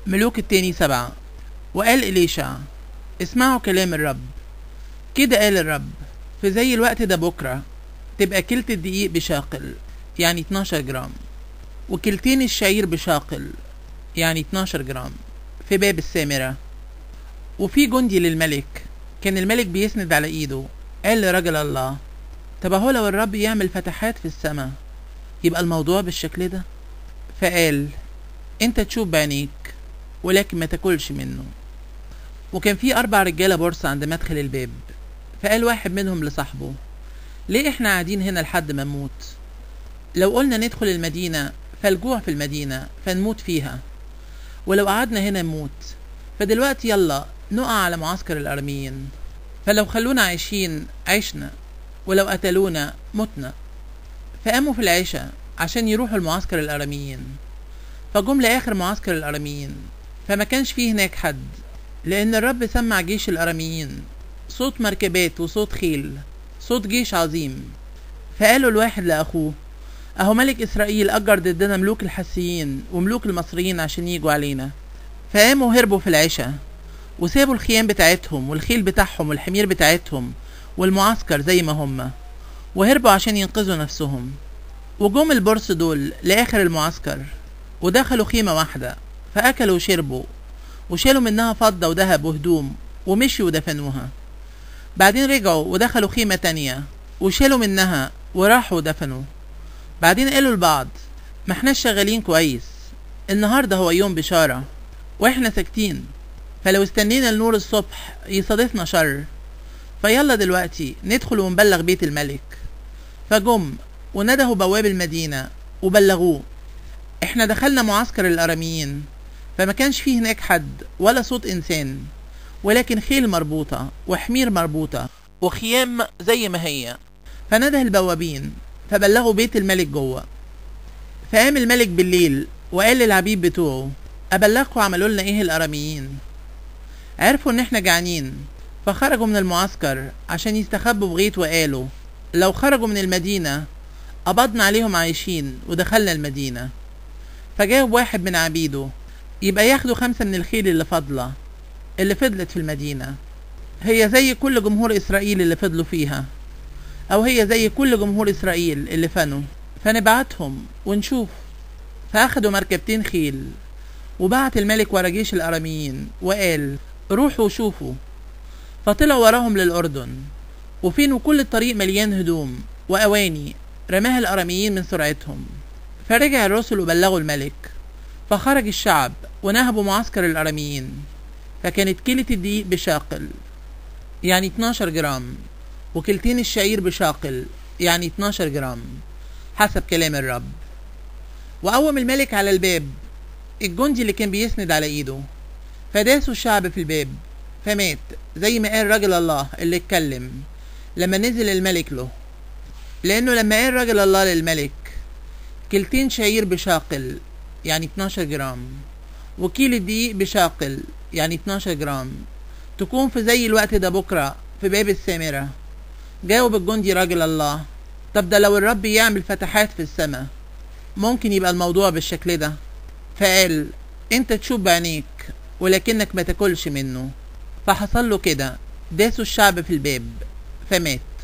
ملوك التاني سبعة وقال إليشع اسمعوا كلام الرب كده قال الرب في زي الوقت ده بكرة تبقى كلت الدقيق بشاقل يعني 12 جرام وكلتين الشعير بشاقل يعني 12 جرام في باب السامرة وفي جندي للملك كان الملك بيسند على ايده قال لرجل الله طب اهو لو الرب يعمل فتحات في السماء يبقى الموضوع بالشكل ده فقال انت تشوف بعينيك ولكن ما تاكلش منه وكان في اربع رجاله بورصه عند مدخل الباب فقال واحد منهم لصاحبه ليه احنا قاعدين هنا لحد ما نموت لو قلنا ندخل المدينه فالجوع في المدينه فنموت فيها ولو قعدنا هنا نموت فدلوقتي يلا نقع على معسكر الارميين فلو خلونا عايشين عشنا ولو قتلونا متنا فقاموا في العشاء عشان يروحوا لمعسكر الاراميين فجم لاخر معسكر الاراميين فما كانش فيه هناك حد لان الرب سمع جيش الاراميين صوت مركبات وصوت خيل صوت جيش عظيم فقالوا الواحد لاخوه اهو ملك اسرائيل اجر ضدنا ملوك الحسيين وملوك المصريين عشان يجوا علينا فقاموا هربوا في العشاء وسابوا الخيام بتاعتهم والخيل بتاعهم والحمير بتاعتهم والمعسكر زي ما هما وهربوا عشان ينقذوا نفسهم وجم البرص دول لآخر المعسكر ودخلوا خيمة واحدة فأكلوا وشربوا وشالوا منها فضة وذهب وهدوم ومشيوا ودفنوها بعدين رجعوا ودخلوا خيمة تانية وشالوا منها وراحوا ودفنوا بعدين قالوا لبعض ما احناش شغالين كويس النهاردة هو يوم بشارة واحنا ساكتين فلو استنينا النور الصبح يصادفنا شر فيلا دلوقتي ندخل ونبلغ بيت الملك فجم وندهوا بواب المدينة وبلغوه احنا دخلنا معسكر الاراميين فما كانش فيه هناك حد ولا صوت انسان ولكن خيل مربوطة وحمير مربوطة وخيام زي ما هي فنده البوابين فبلغوا بيت الملك جوه فقام الملك بالليل وقال للعبيد بتوعه أبلغكوا عملوا لنا إيه الأراميين عرفوا إن إحنا جعانين فخرجوا من المعسكر عشان يستخبوا في غيط وقالوا لو خرجوا من المدينة قبضنا عليهم عايشين ودخلنا المدينة فجاوب واحد من عبيده يبقى ياخدوا خمسة من الخيل اللي فاضلة اللي فضلت في المدينة هي زي كل جمهور إسرائيل اللي فضلوا فيها أو هي زي كل جمهور إسرائيل اللي فنوا فنبعتهم ونشوف فأخدوا مركبتين خيل وبعت الملك ورا جيش الأراميين وقال روحوا وشوفوا فطلعوا وراهم للأردن وفينوا كل الطريق مليان هدوم وأواني رماها الأراميين من سرعتهم فرجع الرسل وبلغوا الملك فخرج الشعب ونهبوا معسكر الأراميين فكانت كيلة الدقيق بشاقل يعني 12 جرام وكيلتين الشعير بشاقل يعني 12 جرام حسب كلام الرب وقوم الملك على الباب الجندي اللي كان بيسند على ايده فداسوا الشعب في الباب فمات زي ما قال رجل الله اللي اتكلم لما نزل الملك له لانه لما قال رجل الله للملك كيلتين شعير بشاقل يعني 12 جرام وكيل الدقيق بشاقل يعني 12 جرام تكون في زي الوقت ده بكرة في باب السامرة جاوب الجندي راجل الله طب ده لو الرب يعمل فتحات في السماء ممكن يبقى الموضوع بالشكل ده فقال انت تشوف بعينيك ولكنك ما تاكلش منه فحصل له كده داسوا الشعب في الباب فمات